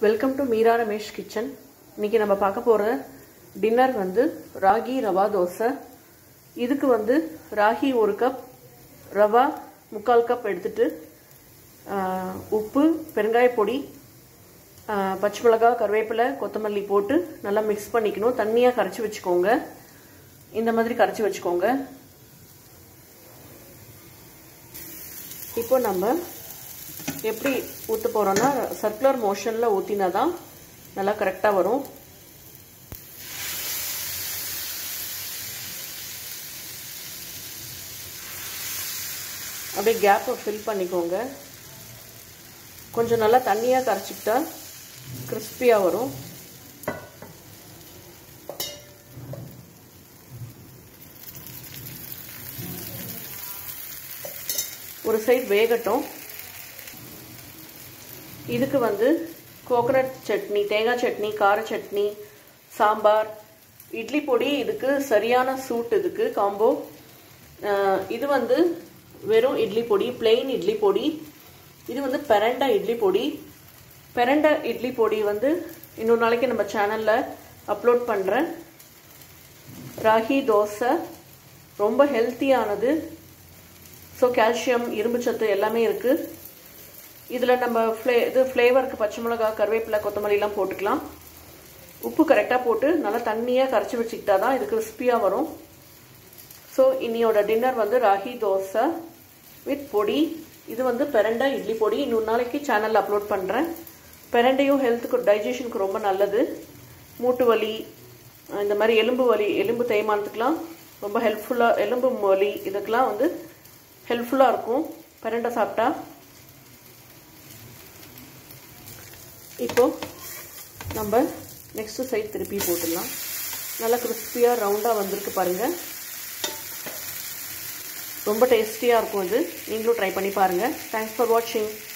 welcome to Meera Ramesh kitchen இன்னைக்கு நம்ம பார்க்க போகிற டின்னர் வந்து ராகி ரவா தோசை இதுக்கு வந்து ராகி ஒரு கப் ரவா முக்கால் கப் எடுத்துட்டு ஆஹ், உப்பு பெருங்காய பொடி ஆஹ், பச்சை மிளகாய் கருவேப்பிலை கொத்தமல்லி போட்டு நல்லா மிக்ஸ் பண்ணிக்கணும் தண்ணியாக கரைச்சி வச்சுக்கோங்க இந்த மாதிரி கரைச்சி வச்சுக்கோங்க இப்போ நம்ம எப்படி ஊற்ற போகிறோன்னா சர்க்குலர் மோஷனில் ஊற்றினா தான் நல்லா கரெக்டாக வரும் அப்படியே கேப்பை ஃபில் பண்ணிக்கோங்க கொஞ்சம் நல்லா தண்ணியாக கரைச்சிக்கிட்டா கிறிஸ்பியாக வரும் ஒரு சைடு வேகட்டும் இதுக்கு வந்து கோகனட் சட்னி தேங்காய் சட்னி கார சட்னி சாம்பார் இட்லி பொடி இதுக்கு சரியான சூட் இதுக்கு காம்போ இது வந்து வெறும் இட்லி பொடி பிளெயின் இட்லி பொடி இது வந்து பெரண்டா இட்லி பொடி பெரண்டா இட்லி பொடி வந்து இன்னொரு நாளைக்கு நம்ம சேனலில் அப்லோட் பண்ணுறேன் ராகி தோசை ரொம்ப ஹெல்த்தியானது ஸோ கால்சியம் இரும்பு சத்து எல்லாமே இருக்குது இதில் நம்ம ஃப்ளே இது ஃப்ளேவருக்கு பச்சை மிளகா கருவேப்பிலை கொத்தமல்லிலாம் போட்டுக்கலாம் உப்பு கரெக்டாக போட்டு நல்லா தண்ணியாக கரைச்சி வச்சுக்கிட்டா தான் இது கிறிஸ்பியாக வரும் ஸோ இன்னியோட டின்னர் வந்து ராகி தோசை வித் பொடி இது வந்து பெரண்டை இட்லி பொடி இன்னொரு நாளைக்கு சேனலில் அப்லோட் பண்ணுறேன் பெரண்டையும் ஹெல்த்துக்கு டைஜஷனுக்கு ரொம்ப நல்லது மூட்டு வலி இந்த மாதிரி எலும்பு வலி எலும்பு தேய்மானத்துக்கெலாம் ரொம்ப ஹெல்ப்ஃபுல்லாக எலும்பு வலி இதுக்கெலாம் வந்து ஹெல்ப்ஃபுல்லாக இருக்கும் பெரண்டை சாப்பிட்டா இப்போ நம்ம நெக்ஸ்ட்டு சைட் திருப்பி போட்டுடலாம் நல்லா கிறிஸ்பியாக ரவுண்டாக வந்திருக்கு பாருங்கள் ரொம்ப டேஸ்டியாக இருக்கும் இது நீங்களும் ட்ரை பண்ணி பாருங்கள் தேங்க்ஸ் ஃபார் வாட்சிங்